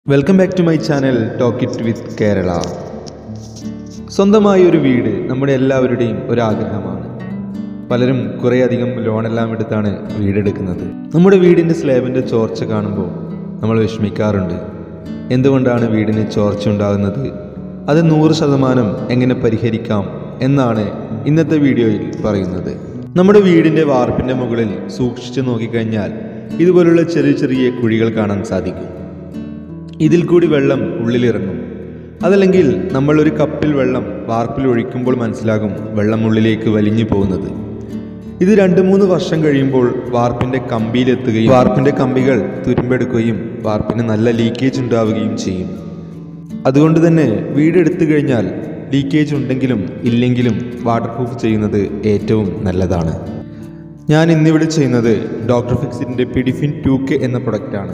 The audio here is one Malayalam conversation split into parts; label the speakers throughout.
Speaker 1: welcome back to my channel talk it with Kerala സ്വന്തമായ ഒരു വീട് നമ്മുടെ എല്ലാവരുടെയും ഒരു ആഗ്രഹമാണ് പലരും കുറേയധികം ലോണെല്ലാം എടുത്താണ് വീടെടുക്കുന്നത് നമ്മുടെ വീടിൻ്റെ സ്ലാബിൻ്റെ ചോർച്ച കാണുമ്പോൾ നമ്മൾ വിഷമിക്കാറുണ്ട് എന്തുകൊണ്ടാണ് വീടിന് ചോർച്ച ഉണ്ടാകുന്നത് അത് നൂറ് ശതമാനം എങ്ങനെ പരിഹരിക്കാം എന്നാണ് ഇന്നത്തെ വീഡിയോയിൽ പറയുന്നത് നമ്മുടെ വീടിൻ്റെ വാർപ്പിൻ്റെ മുകളിൽ സൂക്ഷിച്ചു നോക്കിക്കഴിഞ്ഞാൽ ഇതുപോലുള്ള ചെറിയ ചെറിയ കുഴികൾ കാണാൻ സാധിക്കും ഇതിൽ കൂടി വെള്ളം ഉള്ളിലിറങ്ങും അതല്ലെങ്കിൽ നമ്മൾ ഒരു കപ്പിൽ വെള്ളം വാർപ്പിൽ ഒഴിക്കുമ്പോൾ മനസ്സിലാകും വെള്ളം ഉള്ളിലേക്ക് വലിഞ്ഞു പോകുന്നത് ഇത് രണ്ട് മൂന്ന് വർഷം കഴിയുമ്പോൾ വാർപ്പിന്റെ കമ്പിയിലെത്തുകയും വാർപ്പിന്റെ കമ്പികൾ തുരുമ്പെടുക്കുകയും വാർപ്പിന് നല്ല ലീക്കേജ് ഉണ്ടാവുകയും ചെയ്യും അതുകൊണ്ട് തന്നെ വീടെടുത്തു കഴിഞ്ഞാൽ ലീക്കേജ് ഉണ്ടെങ്കിലും ഇല്ലെങ്കിലും വാട്ടർ പ്രൂഫ് ചെയ്യുന്നത് ഏറ്റവും നല്ലതാണ് ഞാൻ ഇന്നിവിടെ ചെയ്യുന്നത് ഡോക്ടർ ഫിക്സിൻ്റെ പിഡിഫിൻ ടു കെ എന്ന പ്രൊഡക്റ്റാണ്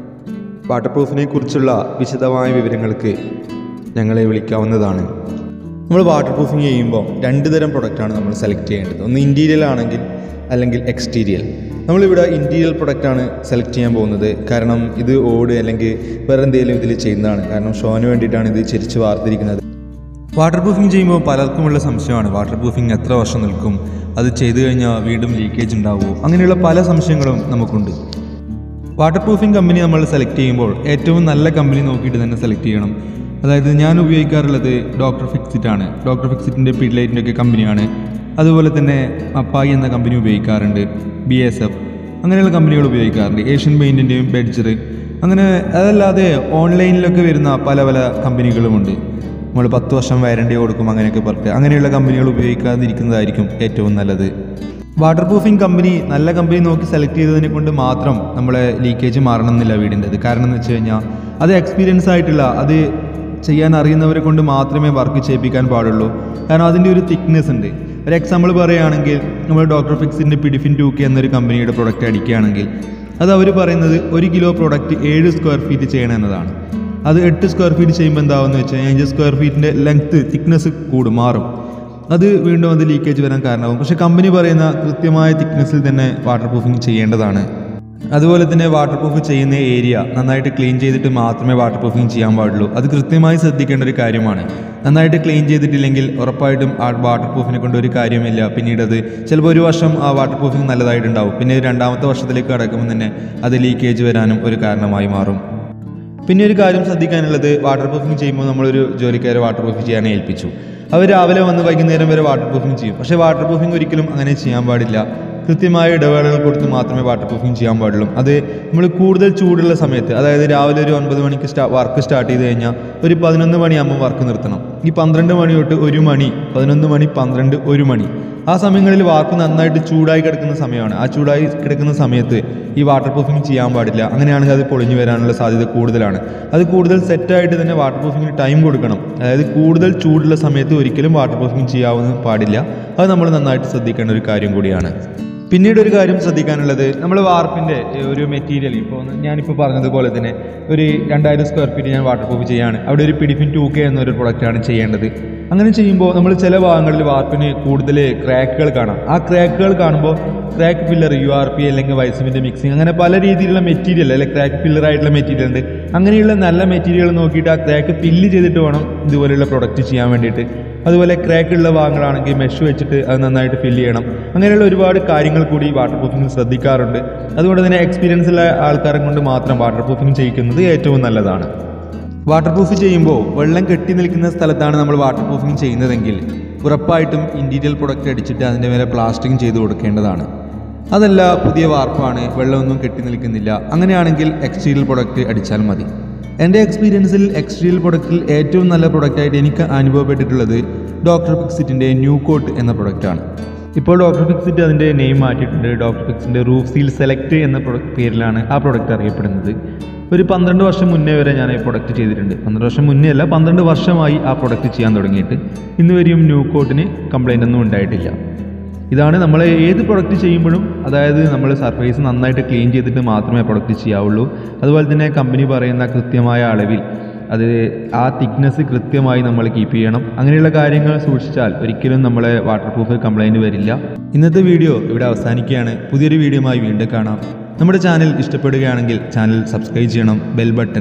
Speaker 1: വാട്ടർ പ്രൂഫിനെ കുറിച്ചുള്ള വിശദമായ വിവരങ്ങൾക്ക് ഞങ്ങളെ വിളിക്കാവുന്നതാണ് നമ്മൾ വാട്ടർ പ്രൂഫിങ് ചെയ്യുമ്പോൾ രണ്ട് തരം പ്രൊഡക്റ്റാണ് നമ്മൾ സെലക്ട് ചെയ്യേണ്ടത് ഒന്ന് ഇൻറ്റീരിയൽ ആണെങ്കിൽ അല്ലെങ്കിൽ എക്സ്റ്റീരിയൽ നമ്മളിവിടെ ഇൻറ്റീരിയൽ പ്രൊഡക്റ്റാണ് സെലക്ട് ചെയ്യാൻ പോകുന്നത് കാരണം ഇത് ഓട് അല്ലെങ്കിൽ വേറെ എന്തെങ്കിലും ഇതിൽ ചെയ്യുന്നതാണ് കാരണം ഷോന് വേണ്ടിയിട്ടാണ് ഇത് ചിരിച്ച് വാർത്തിരിക്കുന്നത് വാട്ടർ പ്രൂഫിംഗ് ചെയ്യുമ്പോൾ പലർക്കുമുള്ള സംശയമാണ് വാട്ടർ പ്രൂഫിംഗ് എത്ര വർഷം നിൽക്കും അത് ചെയ്തു കഴിഞ്ഞാൽ വീണ്ടും ലീക്കേജ് ഉണ്ടാവുമോ അങ്ങനെയുള്ള പല സംശയങ്ങളും നമുക്കുണ്ട് വാട്ടർ പ്രൂഫിംഗ് കമ്പനി നമ്മൾ സെലക്ട് ചെയ്യുമ്പോൾ ഏറ്റവും നല്ല കമ്പനി നോക്കിയിട്ട് തന്നെ സെലക്ട് ചെയ്യണം അതായത് ഞാൻ ഉപയോഗിക്കാറുള്ളത് ഡോക്ടർ ഫിക്സിറ്റ് ആണ് ഡോക്ടർ ഫിക്സിറ്റിൻ്റെ പിഡ്ലൈറ്റിൻ്റെ ഒക്കെ കമ്പനിയാണ് അതുപോലെ തന്നെ അപ്പായി എന്ന കമ്പനി ഉപയോഗിക്കാറുണ്ട് ബി എസ് എഫ് അങ്ങനെയുള്ള കമ്പനികൾ ഉപയോഗിക്കാറുണ്ട് ഏഷ്യൻ പെയിൻറ്റിൻ്റെയും ബെഡ്ജർ അങ്ങനെ അതല്ലാതെ ഓൺലൈനിലൊക്കെ വരുന്ന പല പല കമ്പനികളുമുണ്ട് നമ്മൾ പത്ത് വർഷം വാരണ്ടി കൊടുക്കും അങ്ങനെയൊക്കെ പറഞ്ഞിട്ട് അങ്ങനെയുള്ള കമ്പനികൾ ഉപയോഗിക്കാതിരിക്കുന്നതായിരിക്കും ഏറ്റവും നല്ലത് വാട്ടർ പ്രൂഫിംഗ് കമ്പനി നല്ല കമ്പനി നോക്കി സെലക്ട് ചെയ്തതിനെ കൊണ്ട് മാത്രം നമ്മളെ ലീക്കേജ് മാറണമെന്നില്ല വീടിൻ്റെത് കാരണം എന്ന് വെച്ച് കഴിഞ്ഞാൽ അത് എക്സ്പീരിയൻസ് ആയിട്ടുള്ള അത് ചെയ്യാൻ അറിയുന്നവരെ കൊണ്ട് മാത്രമേ വർക്ക് ചെയ്യിപ്പിക്കാൻ പാടുള്ളൂ കാരണം അതിൻ്റെ ഒരു തിക്നെസ് ഉണ്ട് ഒരു എക്സാമ്പിൾ പറയുകയാണെങ്കിൽ നമ്മൾ ഡോക്ടർ ഫിക്സിൻ്റെ പിഡിഫിൻ ടു കെ എന്നൊരു കമ്പനിയുടെ പ്രൊഡക്റ്റ് അടിക്കുകയാണെങ്കിൽ അത് അവർ പറയുന്നത് ഒരു കിലോ പ്രൊഡക്റ്റ് ഏഴ് സ്ക്വയർ ഫീറ്റ് ചെയ്യണം എന്നതാണ് അത് എട്ട് സ്ക്വയർ ഫീറ്റ് ചെയ്യുമ്പോൾ എന്താവുമെന്ന് വെച്ച് കഴിഞ്ഞാൽ അഞ്ച് സ്ക്വയർ ഫീറ്റിൻ്റെ ലെങ്ത്ത് തിക്നെസ് കൂടും മാറും അത് വീണ്ടും അത് ലീക്കേജ് വരാൻ കാരണമാകും പക്ഷേ കമ്പനി പറയുന്ന കൃത്യമായ തിക്നെസ്സിൽ തന്നെ വാട്ടർ പ്രൂഫിംഗ് ചെയ്യേണ്ടതാണ് അതുപോലെ തന്നെ വാട്ടർ പ്രൂഫ് ചെയ്യുന്ന ഏരിയ നന്നായിട്ട് ക്ലീൻ ചെയ്തിട്ട് മാത്രമേ വാട്ടർ പ്രൂഫിംഗ് ചെയ്യാൻ പാടുള്ളൂ അത് കൃത്യമായി ശ്രദ്ധിക്കേണ്ട ഒരു കാര്യമാണ് നന്നായിട്ട് ക്ലീൻ ചെയ്തിട്ടില്ലെങ്കിൽ ഉറപ്പായിട്ടും ആ വാട്ടർ പ്രൂഫിനെ കൊണ്ട് ഒരു കാര്യമില്ല പിന്നീട് അത് ചിലപ്പോൾ ഒരു വർഷം ആ വാട്ടർ പ്രൂഫിംഗ് നല്ലതായിട്ടുണ്ടാവും പിന്നെ രണ്ടാമത്തെ വർഷത്തിലേക്ക് കടക്കുമ്പോൾ തന്നെ അത് ലീക്കേജ് വരാനും ഒരു കാരണമായി മാറും പിന്നെ ഒരു കാര്യം ശ്രദ്ധിക്കാനുള്ളത് വാട്ടർ പ്രൂഫിംഗ് ചെയ്യുമ്പോൾ നമ്മളൊരു ജോലിക്കാരെ വാട്ടർ പ്രൂഫ് ചെയ്യാൻ ഏൽപ്പിച്ചു അവർ രാവിലെ വന്ന് വൈകുന്നേരം വരെ വാട്ടർ പ്രൂഫിംഗ് ചെയ്യും പക്ഷേ വാട്ടർ പ്രൂഫിംഗ് ഒരിക്കലും അങ്ങനെ ചെയ്യാൻ പാടില്ല കൃത്യമായ ഇടവേളകൾ കൊടുത്ത് മാത്രമേ വാട്ടർ പ്രൂഫിംഗ് ചെയ്യാൻ പാടുള്ളൂ അത് നമ്മൾ കൂടുതൽ ചൂടുള്ള സമയത്ത് അതായത് രാവിലെ ഒരു ഒൻപത് മണിക്ക് സ്റ്റാ വർക്ക് സ്റ്റാർട്ട് ചെയ്ത് കഴിഞ്ഞാൽ ഒരു പതിനൊന്ന് മണിയാകുമ്പോൾ വർക്ക് നിർത്തണം ഈ പന്ത്രണ്ട് മണി തൊട്ട് ഒരു മണി പതിനൊന്ന് മണി പന്ത്രണ്ട് ഒരു മണി ആ സമയങ്ങളിൽ വാർക്ക് നന്നായിട്ട് ചൂടായി കിടക്കുന്ന സമയമാണ് ആ ചൂടായി കിടക്കുന്ന സമയത്ത് ഈ വാട്ടർ പ്രൂഫിംഗ് ചെയ്യാൻ പാടില്ല അങ്ങനെയാണെങ്കിൽ അത് പൊളിഞ്ഞു വരാനുള്ള സാധ്യത കൂടുതലാണ് അത് കൂടുതൽ സെറ്റായിട്ട് തന്നെ വാട്ടർ പ്രൂഫിങ്ങിന് ടൈം കൊടുക്കണം അതായത് കൂടുതൽ ചൂടുള്ള സമയത്ത് ഒരിക്കലും വാട്ടർ പ്രൂഫിംഗ് ചെയ്യാവുന്ന പാടില്ല അത് നമ്മൾ നന്നായിട്ട് ശ്രദ്ധിക്കേണ്ട ഒരു കാര്യം കൂടിയാണ് പിന്നീട് ഒരു കാര്യം ശ്രദ്ധിക്കാനുള്ളത് നമ്മൾ വാർപ്പിൻ്റെ ഒരു മെറ്റീരിയൽ ഇപ്പോൾ ഞാനിപ്പോൾ പറഞ്ഞതുപോലെ തന്നെ ഒരു രണ്ടായിരം സ്ക്വയർ ഫീറ്റ് ഞാൻ വാട്ടർ പ്രൂഫ് ചെയ്യാണ് അവിടെ ഒരു പിഡിഫിൻ ടു കെ എന്നൊരു പ്രൊഡക്റ്റാണ് ചെയ്യേണ്ടത് അങ്ങനെ ചെയ്യുമ്പോൾ നമ്മൾ ചില ഭാഗങ്ങളിൽ വാർപ്പിന് കൂടുതൽ ക്രാക്കുകൾ കാണാം ആ ക്രാക്കുകൾ കാണുമ്പോൾ crack filler U R P അല്ലെങ്കിൽ വൈസമിൻ്റെ മിക്സിങ് അങ്ങനെ പല രീതിയിലുള്ള മെറ്റീരിയൽ അല്ലെങ്കിൽ ക്രാക്ക് ഫില്ലർ ആയിട്ടുള്ള മെറ്റീരിയൽ ഉണ്ട് അങ്ങനെയുള്ള നല്ല മെറ്റീരിയൽ നോക്കിയിട്ട് ആ ക്രാക്ക് ഫില്ല് ചെയ്തിട്ട് വേണം ഇതുപോലെയുള്ള പ്രൊഡക്റ്റ് ചെയ്യാൻ വേണ്ടിയിട്ട് അതുപോലെ ക്രാക്ക് ഉള്ള ഭാഗങ്ങളാണെങ്കിൽ മെഷ് വെച്ചിട്ട് അത് നന്നായിട്ട് ഫില്ല് ചെയ്യണം അങ്ങനെയുള്ള ഒരുപാട് കാര്യങ്ങൾ കൂടി വാട്ടർ പ്രൂഫിംഗ് ശ്രദ്ധിക്കാറുണ്ട് അതുകൊണ്ട് തന്നെ എക്സ്പീരിയൻസ് ഉള്ള ആൾക്കാരെ കൊണ്ട് മാത്രം വാട്ടർ പ്രൂഫിംഗ് ചെയ്യിക്കുന്നത് ഏറ്റവും നല്ലതാണ് വാട്ടർ പ്രൂഫ് ചെയ്യുമ്പോൾ വെള്ളം കെട്ടി നിൽക്കുന്ന സ്ഥലത്താണ് നമ്മൾ വാട്ടർ പ്രൂഫിംഗ് ചെയ്യുന്നതെങ്കിൽ ഉറപ്പായിട്ടും ഇൻറ്റീരിയൽ പ്രൊഡക്റ്റ് അടിച്ചിട്ട് അതിൻ്റെ മേലെ പ്ലാസ്റ്റിക് ചെയ്ത് കൊടുക്കേണ്ടതാണ് അതല്ല പുതിയ വാർപ്പാണ് വെള്ളമൊന്നും കെട്ടി നിൽക്കുന്നില്ല അങ്ങനെയാണെങ്കിൽ എക്സ്റ്റീരിയൽ പ്രൊഡക്റ്റ് അടിച്ചാൽ മതി എൻ്റെ എക്സ്പീരിയൻസിൽ എക്സ്റ്റീരിയൽ പ്രൊഡക്റ്റിൽ ഏറ്റവും നല്ല പ്രൊഡക്റ്റായിട്ട് എനിക്ക് അനുഭവപ്പെട്ടിട്ടുള്ളത് ഡോക്ടർ ഫിക്സിറ്റിൻ്റെ ന്യൂ കോട്ട് എന്ന പ്രൊഡക്റ്റാണ് ഇപ്പോൾ ഡോക്ടർ ഫിക്സിറ്റ് അതിൻ്റെ നെയിം മാറ്റിയിട്ടുണ്ട് ഡോക്ടർ ഫിക്സിൻ്റെ റൂഫ് സീൽ സെലക്ട് എന്ന പ്രൊഡക്റ്റ് പേരിലാണ് ആ പ്രൊഡക്റ്റ് അറിയപ്പെടുന്നത് ഒരു പന്ത്രണ്ട് വർഷം മുന്നേ വരെ ഞാൻ ഈ പ്രൊഡക്റ്റ് ചെയ്തിട്ടുണ്ട് പന്ത്രണ്ട് വർഷം മുന്നേ അല്ല പന്ത്രണ്ട് വർഷമായി ആ പ്രൊഡക്റ്റ് ചെയ്യാൻ തുടങ്ങിയിട്ട് ഇന്ന് വരെയും ന്യൂ കോട്ടിന് കംപ്ലൈൻ്റ് ഒന്നും ഉണ്ടായിട്ടില്ല ഇതാണ് നമ്മൾ ഏത് പ്രൊഡക്റ്റ് ചെയ്യുമ്പോഴും അതായത് നമ്മൾ സർഫേസ് നന്നായിട്ട് ക്ലീൻ ചെയ്തിട്ട് മാത്രമേ പ്രൊഡക്റ്റ് ചെയ്യാവുള്ളൂ അതുപോലെ തന്നെ കമ്പനി പറയുന്ന കൃത്യമായ അളവിൽ അത് ആ തിക്നെസ് കൃത്യമായി നമ്മൾ കീപ്പ് ചെയ്യണം അങ്ങനെയുള്ള കാര്യങ്ങൾ സൂക്ഷിച്ചാൽ ഒരിക്കലും നമ്മളെ വാട്ടർ പ്രൂഫ് കംപ്ലൈൻറ്റ് വരില്ല ഇന്നത്തെ വീഡിയോ ഇവിടെ അവസാനിക്കുകയാണ് പുതിയൊരു വീഡിയോയുമായി വീണ്ടും കാണാം നമ്മുടെ ചാനൽ ഇഷ്ടപ്പെടുകയാണെങ്കിൽ ചാനൽ സബ്സ്ക്രൈബ് ചെയ്യണം ബെൽ ബട്ടൺ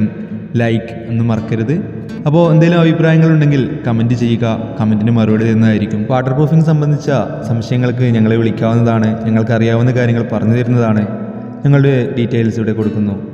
Speaker 1: ലൈക്ക് എന്ന് മറക്കരുത് അപ്പോൾ എന്തെങ്കിലും അഭിപ്രായങ്ങളുണ്ടെങ്കിൽ കമൻറ്റ് ചെയ്യുക കമൻറ്റിന് മറുപടി തരുന്നതായിരിക്കും വാട്ടർ പ്രൂഫിംഗ് സംബന്ധിച്ച സംശയങ്ങൾക്ക് ഞങ്ങളെ വിളിക്കാവുന്നതാണ് ഞങ്ങൾക്ക് അറിയാവുന്ന കാര്യങ്ങൾ പറഞ്ഞു തരുന്നതാണ് ഞങ്ങളുടെ ഡീറ്റെയിൽസ് ഇവിടെ കൊടുക്കുന്നു